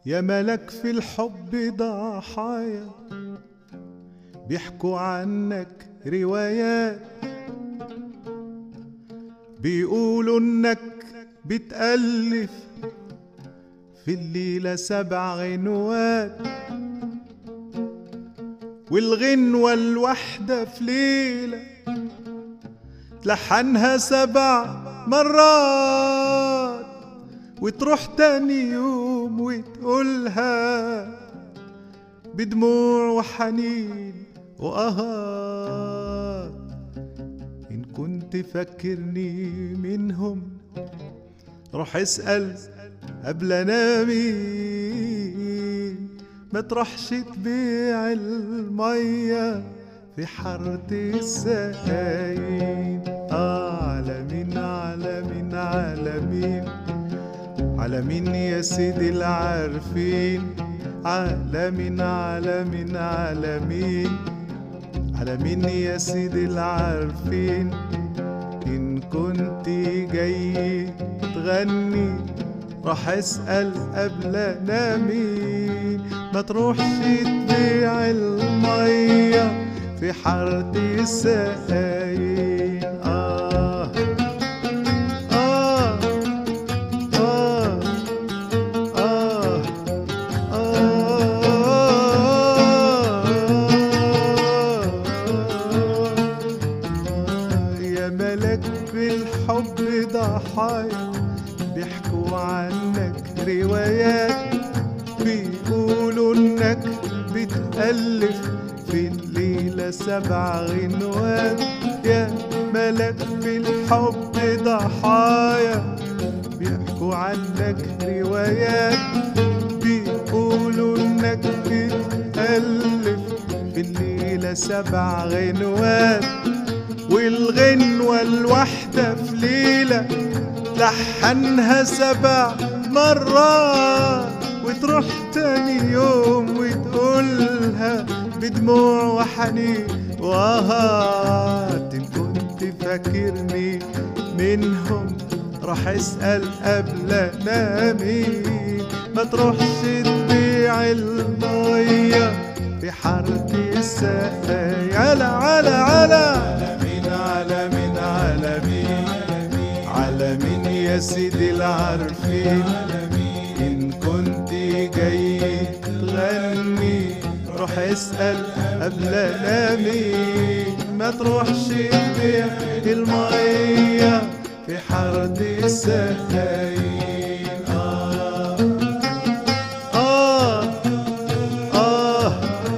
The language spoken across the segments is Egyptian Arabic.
يا ملك في الحب ضحايا بيحكوا عنك روايات بيقولوا انك بتألف في الليلة سبع غنوات والغنوة الواحدة في ليلة تلحنها سبع مرات وتروح تاني يوم وتقولها بدموع وحنين وقهار إن كنت فكرني منهم روح اسأل قبل أنا مين ما تروحش تبيع المية في حارة السقايين آه على مين على مين على مين على مين يا سيدي العارفين على مين على مين على مين على مين يا سيدي العارفين إن كنت جاي تغني راح اسأل قبل أنا مين ما تروحش تبيع المية في حارة السقايين آه آه آه آه آه يا ملك بالحب ضحايا بيحكوا عنك روايات بيقولوا انك بتألف في الليلة سبع غنوات يا ملك بالحب ضحايا بيحكوا عنك روايات بيقولوا انك بتألف في الليلة سبع غنوات والغنوة الواحدة في ليلة لحنها سبع مرات وتروح تاني يوم وتقولها بدموع وحنين وهات إن كنت فاكرني منهم راح اسأل قبل أنا مين ما تروحش تبيع المية في حارة السقايا على على على مين على مين على مين على مين يا سيدي العارفين إن كنت جاي تغني روح اسأل قبل أنا مين ما تروحش تبيع المية في حارة السقايين آه آه آه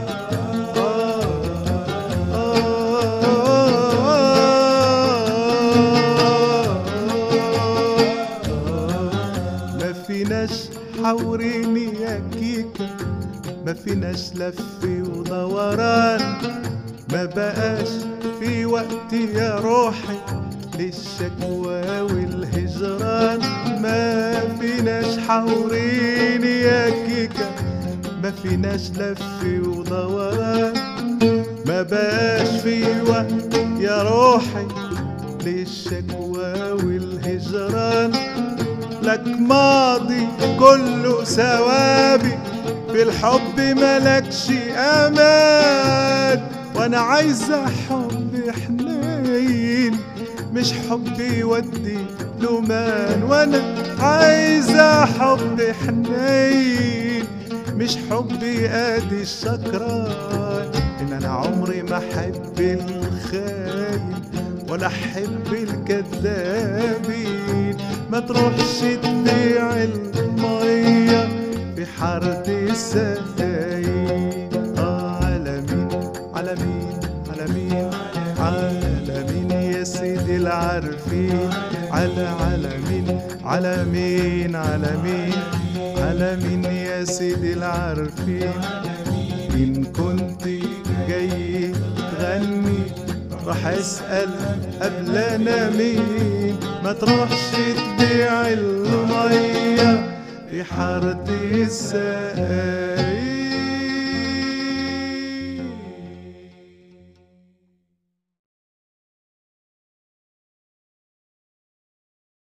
ما فيناش حوريني يا كيكة ما فيناش لف ودوران ما بقاش في وقت يا روحي للشكوى والهجران ما فيناش حوريني يا كيكة ما فيناش لف ودوران ما بقاش في وقت يا روحي للشكوى والهجران لك ماضي كله ثوابي في الحب ملكش امان وانا عايزة حب حنين مش حب يودي لمان وانا عايزة حب حنين مش حب يقادي السكران ان انا عمري ما احب الخاين ولا احب الكذابين ما تروحش تبيع المية في حارة السقايين آه على مين على مين على مين على مين يا سيدي العارفين على على مين على مين على مين على مين يا سيدي العارفين إن كنت جاي تغني راح اسأل قبل انا مين ما تروحش تبيع المية في حارة السقايين